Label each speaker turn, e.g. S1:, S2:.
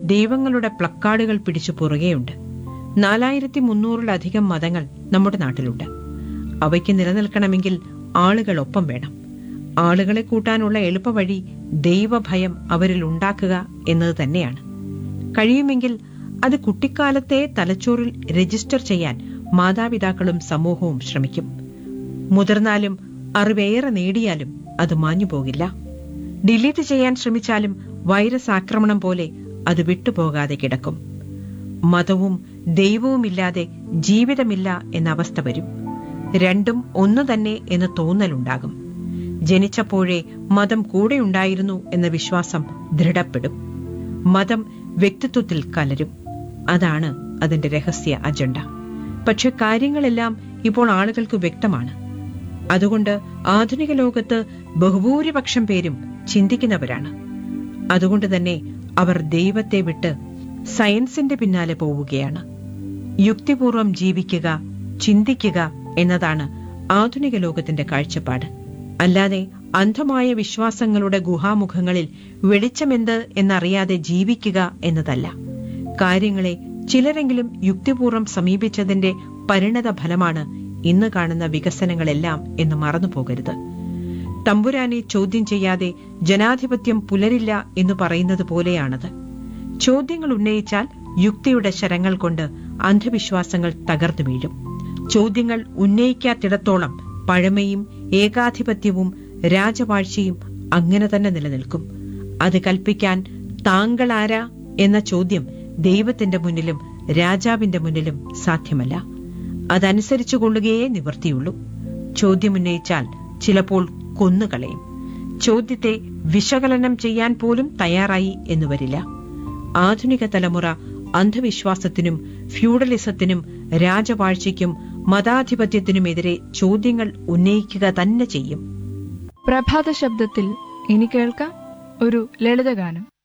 S1: ദൈവങ്ങളുടെ പ്ലക്കാർഡുകൾ പിടിച്ചു പുറകെയുണ്ട് നാലായിരത്തി മുന്നൂറിലധികം മതങ്ങൾ നമ്മുടെ നാട്ടിലുണ്ട് അവയ്ക്ക് നിലനിൽക്കണമെങ്കിൽ ആളുകൾ ഒപ്പം വേണം ആളുകളെ കൂട്ടാനുള്ള എളുപ്പവഴി ദൈവഭയം അവരിൽ ഉണ്ടാക്കുക എന്നത് തന്നെയാണ് കഴിയുമെങ്കിൽ അത് കുട്ടിക്കാലത്തെ തലച്ചോറിൽ രജിസ്റ്റർ ചെയ്യാൻ മാതാപിതാക്കളും സമൂഹവും ശ്രമിക്കും മുതിർന്നാലും അറിവേറെ നേടിയാലും അത് മാഞ്ഞു പോകില്ല ഡിലീറ്റ് ചെയ്യാൻ ശ്രമിച്ചാലും വൈറസ് ആക്രമണം പോലെ അത് വിട്ടുപോകാതെ കിടക്കും മതവും ദൈവവുമില്ലാതെ ജീവിതമില്ല എന്ന അവസ്ഥ വരും രണ്ടും ഒന്നു തന്നെ എന്ന് തോന്നലുണ്ടാകും ജനിച്ചപ്പോഴേ മതം കൂടെയുണ്ടായിരുന്നു എന്ന വിശ്വാസം ദൃഢപ്പെടും മതം വ്യക്തിത്വത്തിൽ കലരും അതാണ് അതിന്റെ രഹസ്യ അജണ്ട പക്ഷെ കാര്യങ്ങളെല്ലാം ഇപ്പോൾ ആളുകൾക്ക് വ്യക്തമാണ് അതുകൊണ്ട് ആധുനിക ലോകത്ത് ബഹുഭൂരിപക്ഷം പേരും ചിന്തിക്കുന്നവരാണ് അതുകൊണ്ട് തന്നെ അവർ ദൈവത്തെ വിട്ട് സയൻസിന്റെ പിന്നാലെ പോവുകയാണ് യുക്തിപൂർവം ജീവിക്കുക ചിന്തിക്കുക എന്നതാണ് ആധുനിക ലോകത്തിന്റെ കാഴ്ചപ്പാട് അല്ലാതെ അന്ധമായ വിശ്വാസങ്ങളുടെ ഗുഹാമുഖങ്ങളിൽ വെളിച്ചമെന്ത് എന്നറിയാതെ ജീവിക്കുക എന്നതല്ല കാര്യങ്ങളെ ചിലരെങ്കിലും യുക്തിപൂർവം സമീപിച്ചതിന്റെ പരിണത ഫലമാണ് ഇന്ന് കാണുന്ന വികസനങ്ങളെല്ലാം എന്ന് മറന്നു പോകരുത് തമ്പുരാനെ ചോദ്യം ചെയ്യാതെ ജനാധിപത്യം പുലരില്ല എന്ന് പറയുന്നത് പോലെയാണത് ചോദ്യങ്ങൾ ഉന്നയിച്ചാൽ യുക്തിയുടെ ശരങ്ങൾ കൊണ്ട് അന്ധവിശ്വാസങ്ങൾ തകർന്നു വീഴും ചോദ്യങ്ങൾ ഉന്നയിക്കാത്തിടത്തോളം പഴമയും ഏകാധിപത്യവും രാജവാഴ്ചയും അങ്ങനെ തന്നെ നിലനിൽക്കും അത് കൽപ്പിക്കാൻ താങ്കൾ ആരാ എന്ന ചോദ്യം ദൈവത്തിന്റെ മുന്നിലും രാജാവിന്റെ മുന്നിലും സാധ്യമല്ല അതനുസരിച്ചു കൊള്ളുകയേ നിവർത്തിയുള്ളൂ ചോദ്യമുന്നയിച്ചാൽ ചിലപ്പോൾ കൊന്നുകളയും ചോദ്യത്തെ വിശകലനം ചെയ്യാൻ പോലും തയ്യാറായി എന്ന് വരില്ല ആധുനിക തലമുറ അന്ധവിശ്വാസത്തിനും ഫ്യൂഡലിസത്തിനും രാജവാഴ്ചയ്ക്കും മതാധിപത്യത്തിനുമെതിരെ ചോദ്യങ്ങൾ ഉന്നയിക്കുക തന്നെ ചെയ്യും
S2: പ്രഭാത ശബ്ദത്തിൽ ഇനി കേൾക്കാം ഒരു ലളിതഗാനം